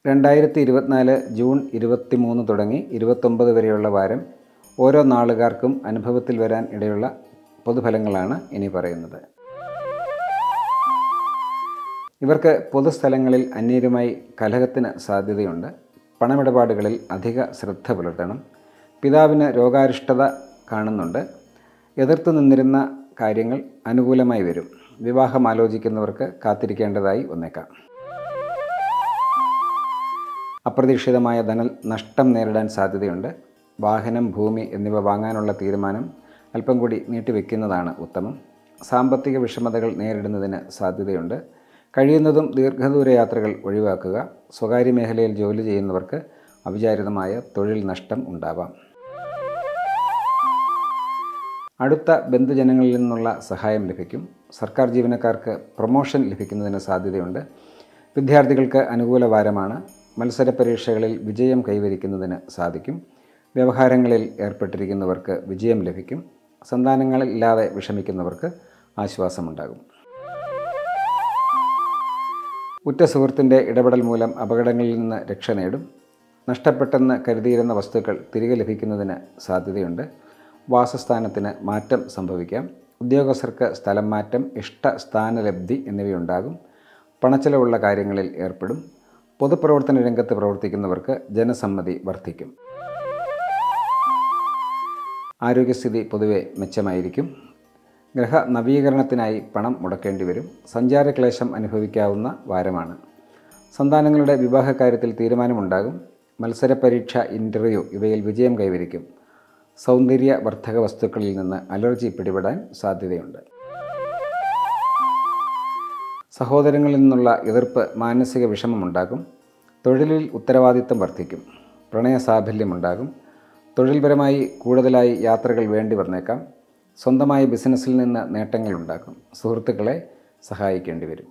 രണ്ടായിരത്തി ഇരുപത്തിനാല് ജൂൺ ഇരുപത്തി മൂന്ന് തുടങ്ങി ഇരുപത്തൊമ്പത് വരെയുള്ള വാരം ഓരോ നാളുകാർക്കും അനുഭവത്തിൽ വരാൻ ഇടയുള്ള പൊതുഫലങ്ങളാണ് ഇനി പറയുന്നത് ഇവർക്ക് പൊതുസ്ഥലങ്ങളിൽ അന്യരുമായി കലഹത്തിന് സാധ്യതയുണ്ട് പണമിടപാടുകളിൽ അധിക ശ്രദ്ധ പുലർത്തണം പിതാവിന് രോഗാരിഷ്ടത കാണുന്നുണ്ട് എതിർത്ത് നിന്നിരുന്ന കാര്യങ്ങൾ അനുകൂലമായി വരും വിവാഹം ആലോചിക്കുന്നവർക്ക് കാത്തിരിക്കേണ്ടതായി വന്നേക്കാം അപ്രതീക്ഷിതമായ ധന നഷ്ടം നേരിടാൻ സാധ്യതയുണ്ട് വാഹനം ഭൂമി എന്നിവ വാങ്ങാനുള്ള തീരുമാനം അല്പം കൂടി നീട്ടിവെക്കുന്നതാണ് ഉത്തമം സാമ്പത്തിക വിഷമതകൾ നേരിടുന്നതിന് സാധ്യതയുണ്ട് കഴിയുന്നതും ദീർഘദൂര യാത്രകൾ ഒഴിവാക്കുക സ്വകാര്യ മേഖലയിൽ ജോലി ചെയ്യുന്നവർക്ക് അവിചാരിതമായ തൊഴിൽ നഷ്ടം ഉണ്ടാവാം അടുത്ത ബന്ധുജനങ്ങളിൽ നിന്നുള്ള സഹായം ലഭിക്കും സർക്കാർ ജീവനക്കാർക്ക് പ്രൊമോഷൻ ലഭിക്കുന്നതിന് സാധ്യതയുണ്ട് വിദ്യാർത്ഥികൾക്ക് അനുകൂല വാരമാണ് മത്സര പരീക്ഷകളിൽ വിജയം കൈവരിക്കുന്നതിന് സാധിക്കും വ്യവഹാരങ്ങളിൽ ഏർപ്പെട്ടിരിക്കുന്നവർക്ക് വിജയം ലഭിക്കും സന്താനങ്ങളില്ലാതെ വിഷമിക്കുന്നവർക്ക് ആശ്വാസമുണ്ടാകും ഉറ്റ സുഹൃത്തിൻ്റെ ഇടപെടൽ മൂലം അപകടങ്ങളിൽ നിന്ന് രക്ഷ നേടും നഷ്ടപ്പെട്ടെന്ന് കരുതിയിരുന്ന വസ്തുക്കൾ തിരികെ ലഭിക്കുന്നതിന് സാധ്യതയുണ്ട് വാസസ്ഥാനത്തിന് മാറ്റം സംഭവിക്കാം ഉദ്യോഗസ്ഥർക്ക് സ്ഥലം മാറ്റം ഇഷ്ട സ്ഥാനലബ്ധി എന്നിവയുണ്ടാകും പണച്ചെലവുള്ള കാര്യങ്ങളിൽ ഏർപ്പെടും പൊതുപ്രവർത്തന രംഗത്ത് പ്രവർത്തിക്കുന്നവർക്ക് ജനസമ്മതി വർദ്ധിക്കും ആരോഗ്യസ്ഥിതി പൊതുവെ മെച്ചമായിരിക്കും ഗ്രഹ നവീകരണത്തിനായി പണം മുടക്കേണ്ടി വരും സഞ്ചാരക്ലേശം അനുഭവിക്കാവുന്ന വാരമാണ് സന്താനങ്ങളുടെ വിവാഹകാര്യത്തിൽ തീരുമാനമുണ്ടാകും മത്സര പരീക്ഷ ഇൻ്റർവ്യൂ ഇവയിൽ വിജയം കൈവരിക്കും സൗന്ദര്യവർദ്ധക വസ്തുക്കളിൽ നിന്ന് അലർജി പിടിപെടാൻ സാധ്യതയുണ്ട് സഹോദരങ്ങളിൽ നിന്നുള്ള എതിർപ്പ് മാനസിക വിഷമമുണ്ടാകും തൊഴിലിൽ ഉത്തരവാദിത്തം വർദ്ധിക്കും പ്രണയ സാഫല്യമുണ്ടാകും തൊഴിൽപരമായി കൂടുതലായി യാത്രകൾ വേണ്ടി വന്നേക്കാം സ്വന്തമായ ബിസിനസ്സിൽ നിന്ന് നേട്ടങ്ങളുണ്ടാക്കും സുഹൃത്തുക്കളെ സഹായിക്കേണ്ടി വരും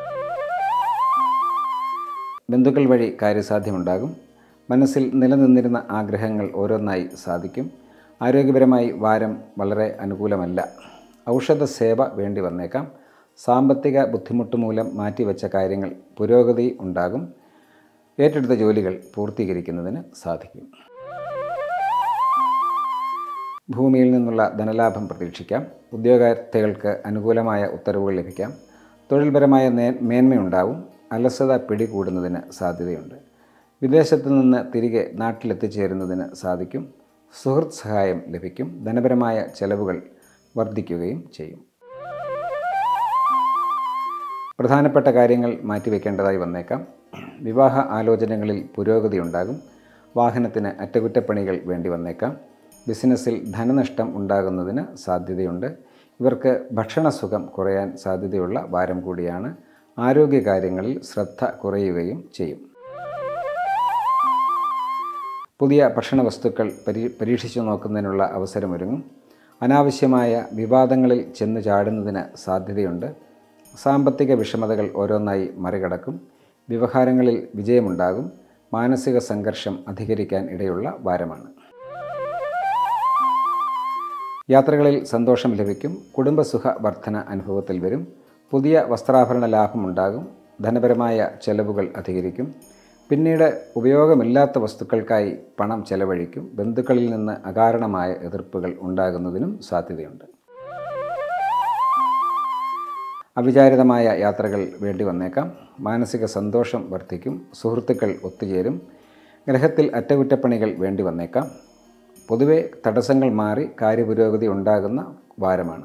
ബന്ധുക്കൾ വഴി കാര്യസാധ്യമുണ്ടാകും മനസ്സിൽ നിലനിന്നിരുന്ന ആഗ്രഹങ്ങൾ ഓരോന്നായി സാധിക്കും ആരോഗ്യപരമായി വാരം വളരെ അനുകൂലമല്ല ഔഷധ സേവ വേണ്ടി വന്നേക്കാം സാമ്പത്തിക ബുദ്ധിമുട്ട് മൂലം മാറ്റിവെച്ച കാര്യങ്ങൾ പുരോഗതി ഉണ്ടാകും ഏറ്റെടുത്ത ജോലികൾ പൂർത്തീകരിക്കുന്നതിന് സാധിക്കും ഭൂമിയിൽ നിന്നുള്ള ധനലാഭം പ്രതീക്ഷിക്കാം ഉദ്യോഗാർത്ഥികൾക്ക് അനുകൂലമായ ഉത്തരവുകൾ ലഭിക്കാം തൊഴിൽപരമായ നേ മേന്മയുണ്ടാവും അലസത പിടികൂടുന്നതിന് സാധ്യതയുണ്ട് വിദേശത്തു നിന്ന് തിരികെ നാട്ടിലെത്തിച്ചേരുന്നതിന് സാധിക്കും സുഹൃത്ത് സഹായം ലഭിക്കും ധനപരമായ ചെലവുകൾ വർദ്ധിക്കുകയും ചെയ്യും പ്രധാനപ്പെട്ട കാര്യങ്ങൾ മാറ്റിവെക്കേണ്ടതായി വന്നേക്കാം വിവാഹ ആലോചനകളിൽ പുരോഗതി ഉണ്ടാകും വാഹനത്തിന് അറ്റകുറ്റപ്പണികൾ വേണ്ടി വന്നേക്കാം ബിസിനസ്സിൽ ധനനഷ്ടം ഉണ്ടാകുന്നതിന് സാധ്യതയുണ്ട് ഇവർക്ക് ഭക്ഷണസുഖം കുറയാൻ സാധ്യതയുള്ള വാരം കൂടിയാണ് ആരോഗ്യകാര്യങ്ങളിൽ ശ്രദ്ധ കുറയുകയും ചെയ്യും പുതിയ ഭക്ഷണ വസ്തുക്കൾ പരീ പരീക്ഷിച്ചു നോക്കുന്നതിനുള്ള അവസരമൊരുങ്ങും അനാവശ്യമായ വിവാദങ്ങളിൽ ചെന്ന് ചാടുന്നതിന് സാധ്യതയുണ്ട് സാമ്പത്തിക വിഷമതകൾ ഓരോന്നായി മറികടക്കും വ്യവഹാരങ്ങളിൽ വിജയമുണ്ടാകും മാനസിക സംഘർഷം അധികരിക്കാൻ ഇടയുള്ള വാരമാണ് യാത്രകളിൽ സന്തോഷം ലഭിക്കും കുടുംബസുഖ വർധന അനുഭവത്തിൽ വരും പുതിയ വസ്ത്രാഭരണ ലാഭമുണ്ടാകും ധനപരമായ ചെലവുകൾ അധികരിക്കും പിന്നീട് ഉപയോഗമില്ലാത്ത വസ്തുക്കൾക്കായി പണം ചെലവഴിക്കും ബന്ധുക്കളിൽ നിന്ന് അകാരണമായ എതിർപ്പുകൾ ഉണ്ടാകുന്നതിനും സാധ്യതയുണ്ട് അവിചാരിതമായ യാത്രകൾ വേണ്ടി വന്നേക്കാം മാനസിക സന്തോഷം വർദ്ധിക്കും സുഹൃത്തുക്കൾ ഒത്തുചേരും ഗ്രഹത്തിൽ അറ്റകുറ്റപ്പണികൾ വേണ്ടി വന്നേക്കാം പൊതുവെ തടസ്സങ്ങൾ മാറി കാര്യപുരോഗതി ഉണ്ടാകുന്ന വാരമാണ്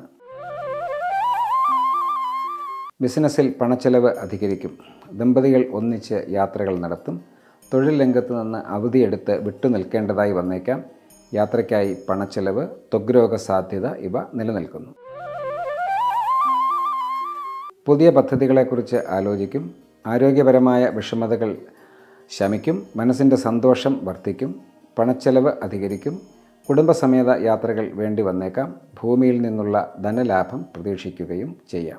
ബിസിനസ്സിൽ പണച്ചെലവ് അധികരിക്കും ദമ്പതികൾ ഒന്നിച്ച് യാത്രകൾ നടത്തും തൊഴിൽ രംഗത്ത് നിന്ന് അവധിയെടുത്ത് വിട്ടുനിൽക്കേണ്ടതായി വന്നേക്കാം യാത്രയ്ക്കായി പണച്ചെലവ് ത്വഗ്രോഗ സാധ്യത ഇവ നിലനിൽക്കുന്നു പുതിയ പദ്ധതികളെക്കുറിച്ച് ആലോചിക്കും ആരോഗ്യപരമായ വിഷമതകൾ ശമിക്കും മനസ്സിൻ്റെ സന്തോഷം വർദ്ധിക്കും പണച്ചെലവ് അധികരിക്കും കുടുംബസമേത യാത്രകൾ വേണ്ടി വന്നേക്കാം ഭൂമിയിൽ നിന്നുള്ള ധനലാഭം പ്രതീക്ഷിക്കുകയും ചെയ്യാം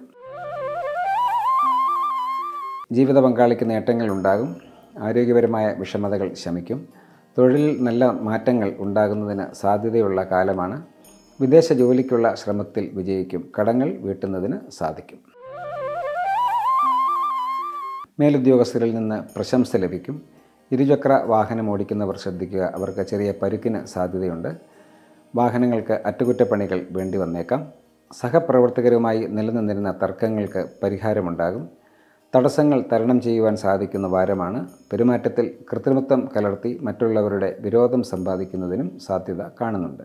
ജീവിത പങ്കാളിക്ക് നേട്ടങ്ങൾ ഉണ്ടാകും ആരോഗ്യപരമായ വിഷമതകൾ ശമിക്കും തൊഴിലിൽ നല്ല മാറ്റങ്ങൾ ഉണ്ടാകുന്നതിന് സാധ്യതയുള്ള കാലമാണ് വിദേശ ജോലിക്കുള്ള ശ്രമത്തിൽ വിജയിക്കും കടങ്ങൾ വീട്ടുന്നതിന് സാധിക്കും മേലുദ്യോഗസ്ഥരിൽ നിന്ന് പ്രശംസ ലഭിക്കും ഇരുചക്ര വാഹനം ഓടിക്കുന്നവർ ശ്രദ്ധിക്കുക അവർക്ക് ചെറിയ പരുക്കിന് സാധ്യതയുണ്ട് വാഹനങ്ങൾക്ക് അറ്റകുറ്റപ്പണികൾ വേണ്ടി വന്നേക്കാം സഹപ്രവർത്തകരുമായി നിലനിന്നിരുന്ന തർക്കങ്ങൾക്ക് പരിഹാരമുണ്ടാകും തടസ്സങ്ങൾ തരണം ചെയ്യുവാൻ സാധിക്കുന്ന വാരമാണ് പെരുമാറ്റത്തിൽ കൃത്രിമത്വം കലർത്തി മറ്റുള്ളവരുടെ വിരോധം സമ്പാദിക്കുന്നതിനും സാധ്യത കാണുന്നുണ്ട്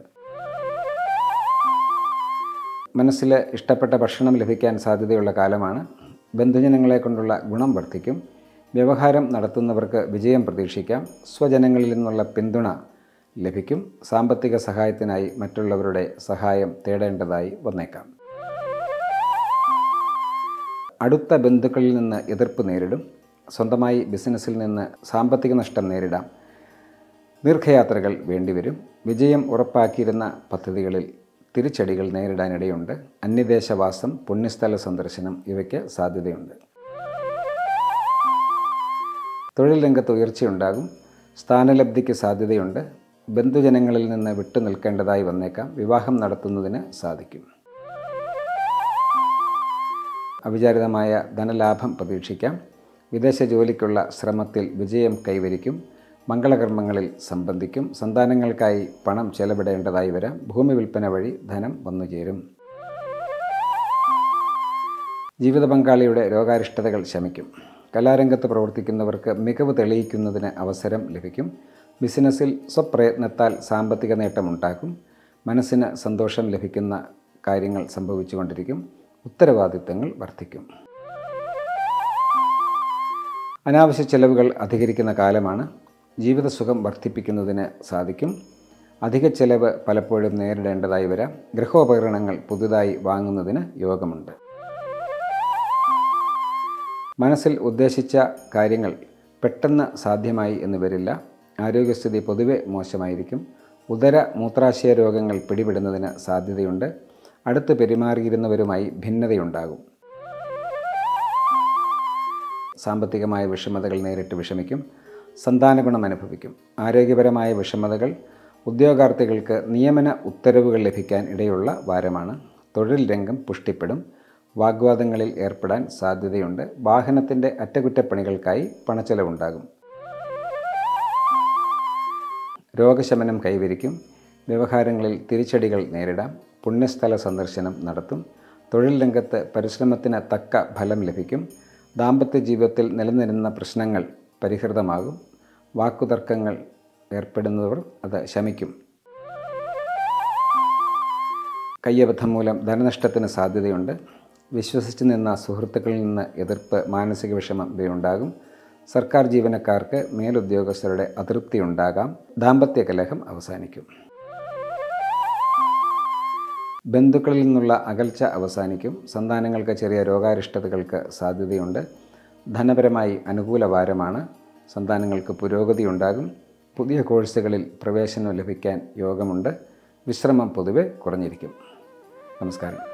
മനസ്സിൽ ഇഷ്ടപ്പെട്ട ഭക്ഷണം ലഭിക്കാൻ സാധ്യതയുള്ള കാലമാണ് ബന്ധുജനങ്ങളെ കൊണ്ടുള്ള ഗുണം വർദ്ധിക്കും വ്യവഹാരം നടത്തുന്നവർക്ക് വിജയം പ്രതീക്ഷിക്കാം സ്വജനങ്ങളിൽ നിന്നുള്ള പിന്തുണ ലഭിക്കും സാമ്പത്തിക സഹായത്തിനായി മറ്റുള്ളവരുടെ സഹായം തേടേണ്ടതായി വന്നേക്കാം അടുത്ത ബന്ധുക്കളിൽ നിന്ന് എതിർപ്പ് നേരിടും സ്വന്തമായി ബിസിനസ്സിൽ നിന്ന് സാമ്പത്തിക നഷ്ടം നേരിടാം ദീർഘയാത്രകൾ വേണ്ടിവരും വിജയം ഉറപ്പാക്കിയിരുന്ന പദ്ധതികളിൽ തിരിച്ചടികൾ നേരിടാനിടയുണ്ട് അന്യദേശവാസം പുണ്യസ്ഥല സന്ദർശനം ഇവയ്ക്ക് സാധ്യതയുണ്ട് തൊഴിൽ രംഗത്ത് ഉയർച്ചയുണ്ടാകും സ്ഥാനലബ്ധിക്ക് സാധ്യതയുണ്ട് ബന്ധുജനങ്ങളിൽ നിന്ന് വിട്ടു നിൽക്കേണ്ടതായി വന്നേക്കാം വിവാഹം നടത്തുന്നതിന് സാധിക്കും അവിചാരിതമായ ധനലാഭം പ്രതീക്ഷിക്കാം വിദേശ ജോലിക്കുള്ള ശ്രമത്തിൽ വിജയം കൈവരിക്കും മംഗളകർമ്മങ്ങളിൽ സംബന്ധിക്കും സന്താനങ്ങൾക്കായി പണം ചെലവിടേണ്ടതായി വരാം ഭൂമി വിൽപ്പന വഴി ധനം വന്നു ചേരും ജീവിത പങ്കാളിയുടെ രോഗാരിഷ്ടതകൾ ശമിക്കും കലാരംഗത്ത് പ്രവർത്തിക്കുന്നവർക്ക് മികവ് തെളിയിക്കുന്നതിന് അവസരം ലഭിക്കും ബിസിനസ്സിൽ സ്വപ്രയത്നത്താൽ സാമ്പത്തിക നേട്ടമുണ്ടാക്കും മനസ്സിന് സന്തോഷം ലഭിക്കുന്ന കാര്യങ്ങൾ സംഭവിച്ചുകൊണ്ടിരിക്കും ഉത്തരവാദിത്തങ്ങൾ വർദ്ധിക്കും അനാവശ്യ ചെലവുകൾ അധികരിക്കുന്ന കാലമാണ് ജീവിതസുഖം വർദ്ധിപ്പിക്കുന്നതിന് സാധിക്കും അധിക ചെലവ് പലപ്പോഴും നേരിടേണ്ടതായി വരാം ഗൃഹോപകരണങ്ങൾ പുതുതായി വാങ്ങുന്നതിന് യോഗമുണ്ട് മനസ്സിൽ ഉദ്ദേശിച്ച കാര്യങ്ങൾ പെട്ടെന്ന് സാധ്യമായി എന്ന് വരില്ല ആരോഗ്യസ്ഥിതി പൊതുവെ മോശമായിരിക്കും ഉദര മൂത്രാശയ രോഗങ്ങൾ പിടിപെടുന്നതിന് സാധ്യതയുണ്ട് അടുത്ത് പെരുമാറിയിരുന്നവരുമായി ഭിന്നതയുണ്ടാകും സാമ്പത്തികമായ വിഷമതകൾ നേരിട്ട് വിഷമിക്കും സന്താന ഗുണം അനുഭവിക്കും ആരോഗ്യപരമായ വിഷമതകൾ ഉദ്യോഗാർത്ഥികൾക്ക് നിയമന ഉത്തരവുകൾ ലഭിക്കാൻ ഇടയുള്ള വാരമാണ് തൊഴിൽ രംഗം പുഷ്ടിപ്പെടും വാഗ്വാദങ്ങളിൽ ഏർപ്പെടാൻ സാധ്യതയുണ്ട് വാഹനത്തിൻ്റെ അറ്റകുറ്റപ്പണികൾക്കായി പണച്ചെലവുണ്ടാകും രോഗശമനം കൈവരിക്കും വ്യവഹാരങ്ങളിൽ തിരിച്ചടികൾ നേരിടാം പുണ്യസ്ഥല സന്ദർശനം നടത്തും തൊഴിൽ രംഗത്ത് പരിശ്രമത്തിന് തക്ക ഫലം ലഭിക്കും ദാമ്പത്യ ജീവിതത്തിൽ നിലനിരുന്ന പ്രശ്നങ്ങൾ പരിഹൃതമാകും വാക്കുതർക്കങ്ങൾ ഏർപ്പെടുന്നവർ അത് ശമിക്കും കയ്യബദ്ധം മൂലം ധനനഷ്ടത്തിന് സാധ്യതയുണ്ട് വിശ്വസിച്ച് നിന്ന സുഹൃത്തുക്കളിൽ നിന്ന് എതിർപ്പ് മാനസിക വിഷമം ഇവയുണ്ടാകും സർക്കാർ ജീവനക്കാർക്ക് മേലുദ്യോഗസ്ഥരുടെ അതൃപ്തി ഉണ്ടാകാം ദാമ്പത്യ കലഹം അവസാനിക്കും ബന്ധുക്കളിൽ നിന്നുള്ള അകൽച്ച അവസാനിക്കും സന്താനങ്ങൾക്ക് ചെറിയ രോഗാരിഷ്ടതകൾക്ക് സാധ്യതയുണ്ട് ധനപരമായി അനുകൂല വാരമാണ് സന്താനങ്ങൾക്ക് പുരോഗതി ഉണ്ടാകും പുതിയ കോഴ്സുകളിൽ പ്രവേശനം ലഭിക്കാൻ യോഗമുണ്ട് വിശ്രമം പൊതുവെ കുറഞ്ഞിരിക്കും നമസ്കാരം